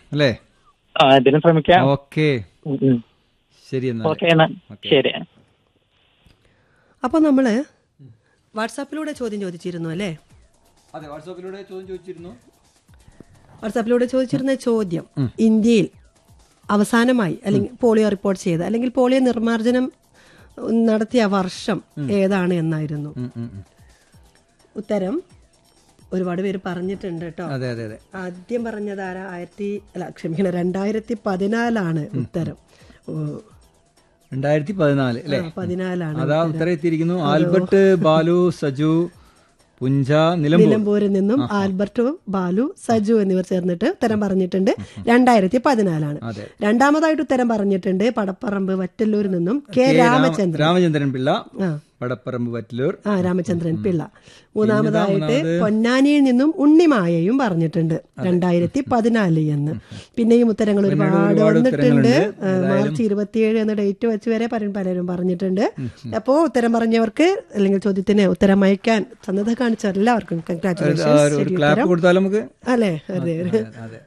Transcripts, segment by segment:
അല്ലേ ആ ഇതിന് ശ്രമിക്കാം ഓക്കെ ഉം, ഉം. ശരി എന്നാൽ ഓക്കെ എന്നാ ശരി അപ്പോൾ നമ്മൾ വാട്സാപ്പിലൂടെ ചോദ്യം ചോദിച്ചിരുന്നു അല്ലേ അതെ വാട്സാപ്പിലൂടെ ചോദ്യം ചോദിച്ചിരുന്നു വാട്സാപ്പിലൂടെ ചോദിച്ചിരുന്ന ചോദ്യം ഇന്ത്യയിൽ അവസാനമായി അല്ലെങ്കിൽ പോളിയോ റിപ്പോർട്ട് ചെയ്ത അല്ലെങ്കിൽ പോളിയോ നിർമ്മാർജ്ജനം നടത്തിയ വർഷം ഏതാണ് എന്നായിരുന്നു ഉം, ഉം, ഉം. ഉത്തരം ഒരുപാട് പേര് പറഞ്ഞിട്ടുണ്ട് കേട്ടോ അതെ അതെ അതെ ആദ്യം പറഞ്ഞത് ആരാ ആയിരത്തി അല്ല ക്ഷമിക്കണം രണ്ടായിരത്തി പതിനാലാണ് ഉത്തരം ഓ, രണ്ടായിരത്തി പതിനാല് അല്ലേ ആ, പതിനാലാണ് അതാ ഉത്തരം എത്തിയിരിക്കുന്നു ആൽബർട്ട് ബാലു സജു പുഞ്ച നിലമ്പൂർ നിലമ്പൂരിൽ നിന്നും ആൽബർട്ട് ബാലു സജു എന്നിവർ ചേർന്നിട്ട് ഉത്തരം പറഞ്ഞിട്ടുണ്ട് രണ്ടായിരത്തി പതിനാലാണ് അതെ. രണ്ടാമതായിട്ട് ഉത്തരം പറഞ്ഞിട്ടുണ്ട് പടപ്പറമ്പ് വറ്റല്ലൂരിൽ നിന്നും കെ രാമചന്ദ്രൻ രാമചന്ദ്രൻ പിള്ള ആ പടപ്പറമ്പ് വറ്റലൂർ ആ രാമചന്ദ്രൻ പിള്ള മൂന്നാമതായിട്ട് പൊന്നാനിയിൽ നിന്നും ഉണ്ണിമായയും പറഞ്ഞിട്ടുണ്ട് രണ്ടായിരത്തി പതിനാല് എന്ന് പിന്നെയും ഉത്തരങ്ങൾ ഒരുപാട് വന്നിട്ടുണ്ട് ആ, മാർച്ച് ഇരുപത്തിയേഴ് എന്ന ഡേറ്റ് വെച്ച് വരെ പലരും പലരും പറഞ്ഞിട്ടുണ്ട് അപ്പോ ഉത്തരം പറഞ്ഞവർക്ക് അല്ലെങ്കിൽ ചോദ്യത്തിന് ഉത്തരം അയക്കാൻ സന്നദ്ധ കാണിച്ച എല്ലാവർക്കും ആ, കൺഗ്രാറ്റുലേഷൻ ഒരു ക്ലാപ്പ് കൊടുത്താലും നമുക്ക് അല്ലേ അതെ അതെ, അതെ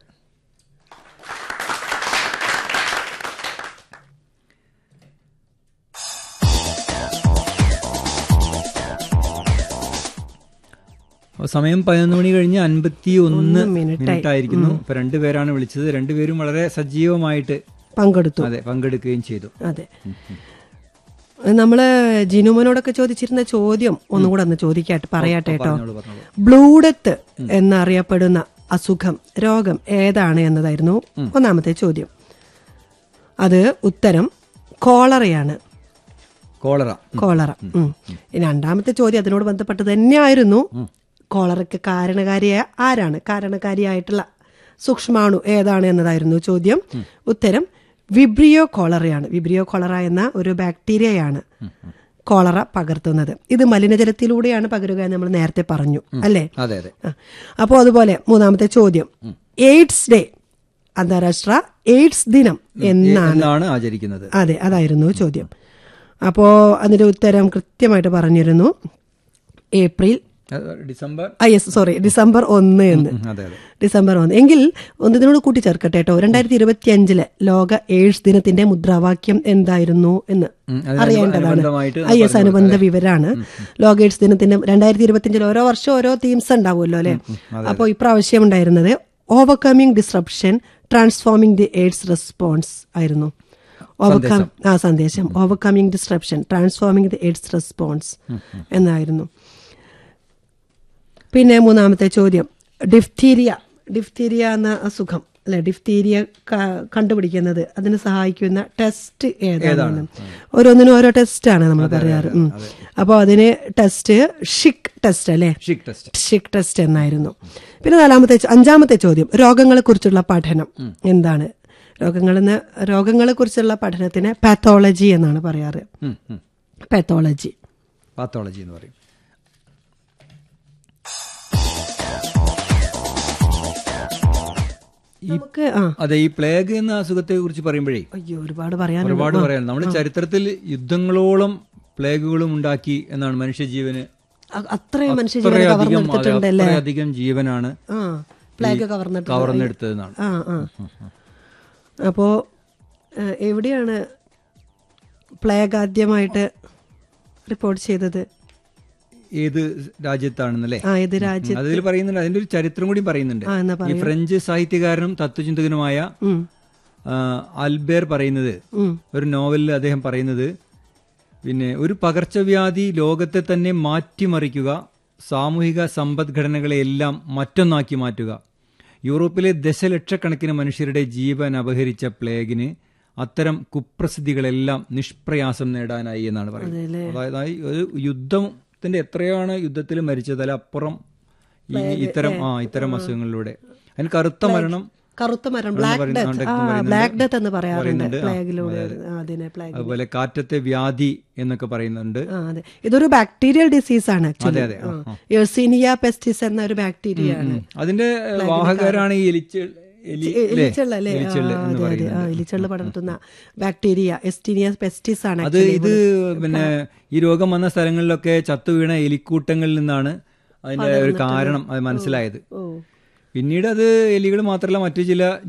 അപ്പൊ സമയം പതിനൊന്ന് മണി കഴിഞ്ഞ് അൻപത്തി ഒന്ന് മിനിറ്റ് ആയിരിക്കുന്നു ഇപ്പൊ രണ്ടുപേരാണ് വിളിച്ചത് രണ്ടുപേരും വളരെ സജീവമായിട്ട് പങ്കെടുത്തു അതെ പങ്കെടുക്കുകയും ചെയ്തു അതെ നമ്മള് ജിനുമനോടൊക്കെ ചോദിച്ചിരുന്ന ചോദ്യം ഒന്നുകൂടെ ഒന്ന് ചോദിക്കാട്ടെ പറയാട്ടെ കേട്ടോ പറഞ്ഞോളൂ പറഞ്ഞോളൂ ബ്ലൂഡത്ത് എന്നറിയപ്പെടുന്ന അസുഖം രോഗം ഏതാണ് എന്നതായിരുന്നു ഒന്നാമത്തെ ചോദ്യം അത് ഉത്തരം കോളറയാണ് കോളറ കോളറ ഉം. ഇനി രണ്ടാമത്തെ ചോദ്യം അതിനോട് ബന്ധപ്പെട്ട് തന്നെയായിരുന്നു കോളറയ്ക്ക് കാരണകാരിയായ ആരാണ് കാരണകാരിയായിട്ടുള്ള സൂക്ഷ്മാണു ഏതാണ് എന്നതായിരുന്നു ചോദ്യം ഉത്തരം വിബ്രിയോ കോളറയാണ് വിബ്രിയോ കോളറ എന്ന ഒരു ബാക്ടീരിയയാണ് കോളറ പകർത്തുന്നത് ഇത് മലിനജലത്തിലൂടെയാണ് പകരുക എന്ന് നമ്മൾ നേരത്തെ പറഞ്ഞു അല്ലേ അതെ അതെ അപ്പോൾ അതുപോലെ മൂന്നാമത്തെ ചോദ്യം എയ്ഡ്സ് ഡേ അന്താരാഷ്ട്ര എയ്ഡ്സ് ദിനം എന്നാണ് എന്നാണ് ആചരിക്കുന്നത് അതെ അതായിരുന്നു ചോദ്യം അപ്പോൾ അതിന്റെ ഉത്തരം കൃത്യമായിട്ട് പറഞ്ഞിരുന്നു ഏപ്രിൽ അത് ഡിസംബർ ആ യെസ് സോറി ഡിസംബർ ഒന്ന് എന്ന് ഉം, അതെ അതെ ഡിസംബർ ഒന്ന് എങ്കിൽ ഒന്നതിനോട് കൂട്ടിച്ചേർക്കട്ടെ കേട്ടോ രണ്ടായിരത്തി ഇരുപത്തി അഞ്ചിലെ ലോക എയ്ഡ്സ് ദിനത്തിന്റെ മുദ്രാവാക്യം എന്തായിരുന്നു എന്ന് ഉം, അതിന് അറിയേണ്ടതാണ് അനുബന്ധമായിട്ട് ഐ എസ് അനുബന്ധ വിവരാണ് ലോക എയ്ഡ്സ് ദിനത്തിന്റെ രണ്ടായിരത്തി ഇരുപത്തി അഞ്ചിൽ ഓരോ വർഷം ഓരോ തീംസ് ഉണ്ടാവുമല്ലോ അല്ലെ അപ്പോൾ ഇപ്രാവശ്യം ഉണ്ടായിരുന്നത് overcoming disruption transforming the AIDS response ആയിരുന്നു ഓവർകം ആ സന്ദേശം overcoming disruption transforming the AIDS response എന്നായിരുന്നു പിന്നെ മൂന്നാമത്തെ ചോദ്യം ഡിഫ്തീരിയ ഡിഫ്തീരിയ എന്ന അസുഖം അല്ലെ ഡിഫ്തീരിയ ക- കണ്ടുപിടിക്കുന്നത് അതിന് സഹായിക്കുന്ന ടെസ്റ്റ് ഏതാണ് ഓരോന്നിനും ഓരോ ടെസ്റ്റ് ആണ് നമ്മൾ പറയാറ് ഉം. അപ്പോൾ അതിന് ടെസ്റ്റ് ഷിക് ടെസ്റ്റ് അല്ലേ ഷിക് ടെസ്റ്റ് ഷിക് ടെസ്റ്റ് എന്നായിരുന്നു പിന്നെ നാലാമത്തെ ചോ- അഞ്ചാമത്തെ ചോദ്യം രോഗങ്ങളെ കുറിച്ചുള്ള പഠനം എന്താണ് രോഗങ്ങളെന്ന് രോഗങ്ങളെ കുറിച്ചുള്ള പഠനത്തിന് പാത്തോളജി എന്നാണ് പറയാറ് പാത്തോളജി പാത്തോളജി എന്ന് പറയും നമുക്ക് ആ അതെ ഈ പ്ലേഗ് എന്ന അസുഖത്തെ കുറിച്ച് പറയുമ്പോഴേ അയ്യോ ഒരുപാട് പറയാനുണ്ട് ഒരുപാട് പറയാൻ നമ്മുടെ ചരിത്രത്തിൽ യുദ്ധങ്ങളോളം പ്ലേഗുകളും ഉണ്ടാക്കി എന്നാണ് മനുഷ്യജീവന് അ- അത്രയും മനുഷ്യജീവനെ അത്രയധികം അതെ, കവർന്നെടുത്തിട്ടുണ്ടല്ലേ അത്രയധികം ജീവനാണ് ആ പ്ലേഗ് കവർന്നിട്ട് കവർന്നെടുത്തതെന്നാണ് ആ ആ അപ്പോ ഏഹ്, എവിടെയാണ് പ്ലേഗ് ആദ്യമായിട്ട് റിപ്പോർട്ട് ചെയ്തത് ഏത് രാജ്യത്താണെന്നല്ലേ ആ ഇത് രാജ്യം അതിൽ പറയുന്നുണ്ട് അതിന്റെ ഒരു ചരിത്രം കൂടി പറയുന്നുണ്ട് ആ എന്നാ ഈ പറയൂ ഫ്രഞ്ച് സാഹിത്യകാരനും തത്വചിന്തകനുമായ ഉം, ആ, ആൽബേർ പറയുന്നത് ഉം. ഒരു നോവലിൽ അദ്ദേഹം പറയുന്നത് പിന്നെ ഒരു പകർച്ചവ്യാധി ലോകത്തെ തന്നെ മാറ്റിമറിക്കുക സാമൂഹിക സമ്പദ്ഘടനകളെയെല്ലാം മറ്റൊന്നാക്കി മാറ്റുക യൂറോപ്പിലെ ദശലക്ഷക്കണക്കിന് മനുഷ്യരുടെ ജീവൻ അപഹരിച്ച പ്ലേഗിന് അത്തരം കുപ്രസിദ്ധികളെല്ലാം നിഷ്പ്രയാസം നേടാനായി എന്നാണ് പറയുന്നത് അതായത് ഈ ഒരു യുദ്ധത്തിന്റെ എത്രയാണ് യുദ്ധത്തിൽ മരിച്ചത് അതിലപ്പുറം ഈ ഇത്തരം ആ ഇത്തരം അസുഖങ്ങളിലൂടെ അതിന് കറുത്ത മരണം കറുത്ത മരം ബ്ലാക്ക് പറയുന്ന- ഡെത്ത് ആ, ആ പറയുന്നുണ്ട്. ബ്ലാക്ക് ഡെത്ത് എന്ന് പറയാറുണ്ട് പറയുന്നുണ്ട്. ആ, പ്ലേഗിലൂടെ അതെ, ആ, അതിനെ പ്ലേഗ് അതുപോലെ കാറ്റത്തെ വ്യാധി എന്നൊക്കെ പറയുന്നുണ്ട് ആ അതെ ഇതൊരു ബാക്ടീരിയൽ ഡിസീസ് ആണ് ആക്ച്വലി അതെ, ആ, എഴ്സീനിയ പെസ്റ്റിസ് എന്ന ഒരു ബാക്ടീരിയ ആണ് അതിന്റെ വാഹകരാണ് ഈ എലിച്ച എലി അല്ലേ? എലിച്ചെള്ള അല്ലേ ആ, എലിച്ചെള്ള് എന്ന് അതെ അതെ ആ പറയുന്നത് എലിച്ചെള്ള പടർത്തുന്ന ബാക്ടീരിയ എസ്റ്റിനിയ പെസ്റ്റിസ് ആണ് അത് actually. ഇത് പിന്നെ ഈ രോഗം വന്ന സ്ഥലങ്ങളിലൊക്കെ ചത്തുവീണ എലിക്കൂട്ടങ്ങളിൽ നിന്നാണ് അതിന്റെ ഒരു കാരണം അത് മനസ്സിലായത് ഓ പിന്നീട് അത് എലികൾ മാത്രമല്ല മറ്റു ചില